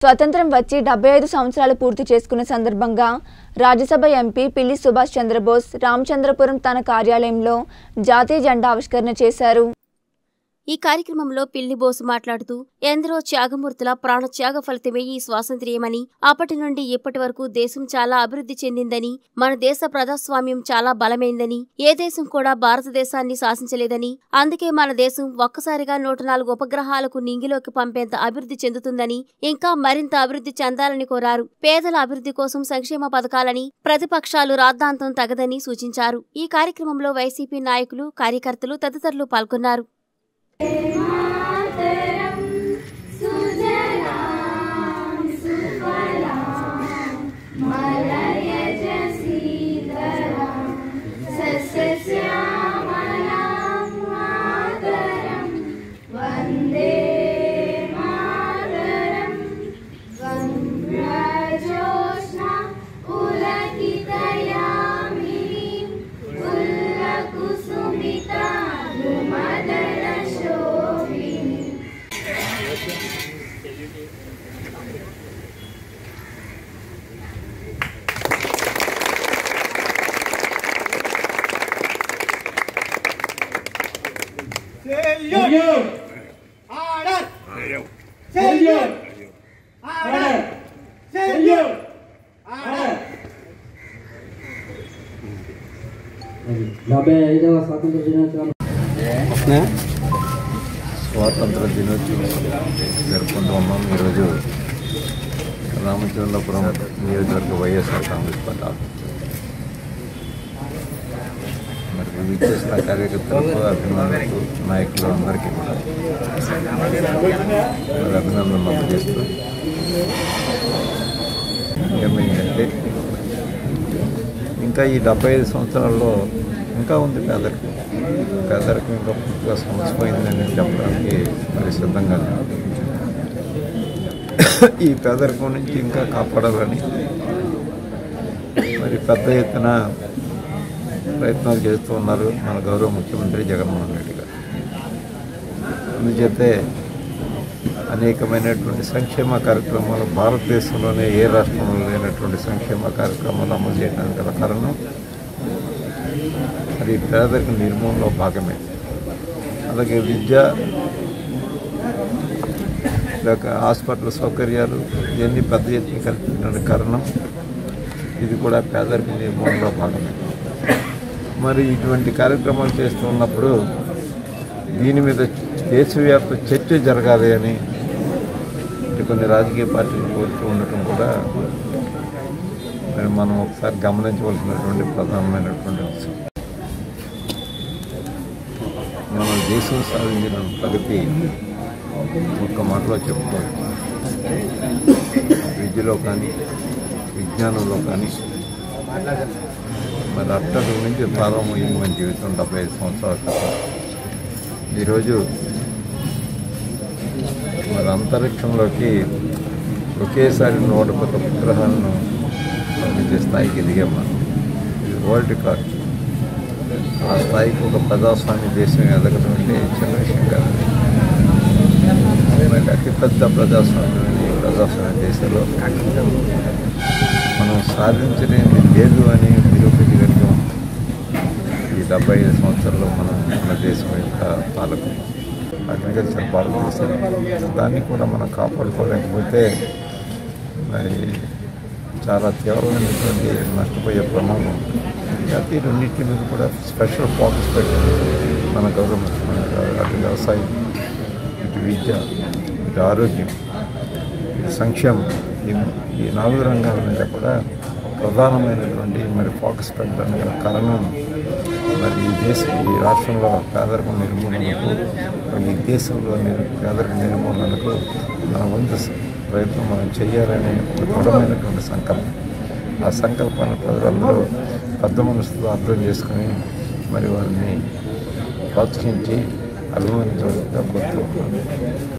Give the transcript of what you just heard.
స్వతంత్రం వచ్చి డెబ్బై ఐదు సంవత్సరాలు పూర్తి చేసుకున్న సందర్భంగా రాజ్యసభ ఎంపీ పిల్లి సుభాష్ చంద్రబోస్ రామచంద్రపురం తన కార్యాలయంలో జాతీయ జెండా ఆవిష్కరణ చేశారు ఈ కార్యక్రమంలో పిల్లి బోసు మాట్లాడుతూ ఎందరో త్యాగమూర్తుల ప్రాణత్యాగ ఫలితమే ఈ స్వాతంత్ర్యమని అప్పటి నుండి ఇప్పటి వరకు దేశం చాలా అభివృద్ధి చెందిందని మన దేశ ప్రజాస్వామ్యం చాలా బలమైందని ఏ దేశం కూడా భారతదేశాన్ని శాసించలేదని అందుకే మన దేశం ఒక్కసారిగా నూట నాలుగు ఉపగ్రహాలకు నింగిలోకి పంపేంత అభివృద్ధి చెందుతుందని ఇంకా మరింత అభివృద్ధి చెందాలని కోరారు పేదల అభివృద్ధి కోసం సంక్షేమ పథకాలని ప్రతిపక్షాలు రాద్ధాంతం తగదని సూచించారు ఈ కార్యక్రమంలో వైసీపీ నాయకులు కార్యకర్తలు తదితరులు పాల్గొన్నారు Señor. Arar. Señor. Arar. Señor. Arar. డెబ్బై ఐదవ స్వాతంత్ర దినోత్సవం స్వాతంత్ర దినోత్సవం జరుపుకుంటూ ఉన్నాం ఈరోజు రామచంద్రపురం నియోజకవర్గ వైఎస్ఆర్ కాంగ్రెస్ పార్టీ ఆఫీస్. మరి విచ్చేసిన కార్యకర్తలకు అభిమానులకు నాయకులు అందరికీ కూడా మరి అభినందనలు అందజేస్తూ ఏమైందంటే ఇంకా ఈ డెబ్బై ఐదు సంవత్సరాల్లో ఇంకా ఉంది పేదరికం పేదరికం ఇంకా పూర్తిగా సమసిపోయిందని చెప్పడానికి మరి సిద్ధంగా లేదు. ఈ పేదరికం నుంచి ఇంకా కాపాడాలని మరి పెద్ద ఎత్తున ప్రయత్నాలు చేస్తూ ఉన్నారు మన గౌరవ ముఖ్యమంత్రి జగన్మోహన్ రెడ్డి గారు అందుచేతే అనేకమైనటువంటి సంక్షేమ కార్యక్రమాలు భారతదేశంలోనే ఏ రాష్ట్రంలో లేనటువంటి సంక్షేమ కార్యక్రమాలు అమలు చేయడానికి గల కారణం అది పేదరిక నిర్మూలనలో భాగమే అలాగే విద్య లేక హాస్పిటల్ సౌకర్యాలు ఇవన్నీ పెద్ద ఎత్తున కల్పించడానికి కారణం ఇది కూడా పేదరిక నిర్మూలనలో భాగమే మరి ఇటువంటి కార్యక్రమాలు చేస్తూ ఉన్నప్పుడు దీని మీద దేశవ్యాప్త చర్చ జరగాలి అని ఇటు కొన్ని రాజకీయ పార్టీలు కోరుతూ ఉండటం కూడా మరి మనం ఒకసారి గమనించవలసినటువంటి ప్రధానమైనటువంటి అంశం మన దేశం సాధించిన ప్రగతి ఒక్క మాటలో చెప్పుకోవాలి విద్యలో కానీ విజ్ఞానంలో కానీ మరి అట్టడు నుంచి ప్రారంభమైంది మన జీవితం డెబ్బై ఐదు సంవత్సరాల క్రితం ఈరోజు మరి అంతరిక్షంలోకి ఒకేసారి నూట పది ఉపగ్రహాలను పంపించే స్థాయికి ఎదిగాం మనం ఇది వరల్డ్ రికార్డ్ ఆ స్థాయికి ఒక ప్రజాస్వామ్య దేశం ఎదగడం అంటే చిన్న విషయం కాదు మరి అతిపెద్ద ప్రజాస్వామ్యం ఈ ప్రజాస్వామ్య దేశంలో మనం సాధించలేని లేదు అని నిరూపించగలిగాం ఈ డెబ్బై ఐదు సంవత్సరాల్లో మనం మన దేశం యొక్క పాలకులు అగ్రికల్చర్ భారతదేశం దాన్ని కూడా మనం కాపాడుకోలేకపోతే మరి చాలా తీవ్రమైనటువంటి నష్టపోయే ప్రమాదం ఉంది కాబట్టి ఈ రెండింటి మీద కూడా స్పెషల్ ఫోకస్ పెట్టి మన గౌరవ ముఖ్యమంత్రి గారు అటు వ్యవసాయం ఇటు విద్య ఇటు ఆరోగ్యం ఇటు సంక్షేమం ఈ ఈ నాలుగు రంగాల మీద కూడా ప్రధానమైనటువంటి మరి ఫోకస్ పెట్టడానికి గల కారణం మరి ఈ దేశం ఈ రాష్ట్రంలో పేదరికం నిర్మూలనకు మరి ఈ దేశంలో నిర్- పేదరిక నిర్మూలనకు మన వంతు స- ప్రయత్నం మనం చేయాలనే ఒక దృఢమైనటువంటి సంకల్పం ఆ సంకల్పాన్ని ప్రజలందరూ పెద్ద మనసుతో అర్థం చేసుకుని మరి వారిని ప్రోత్సహించి అభిమానించవలసిందిగా కోరుతున్నాను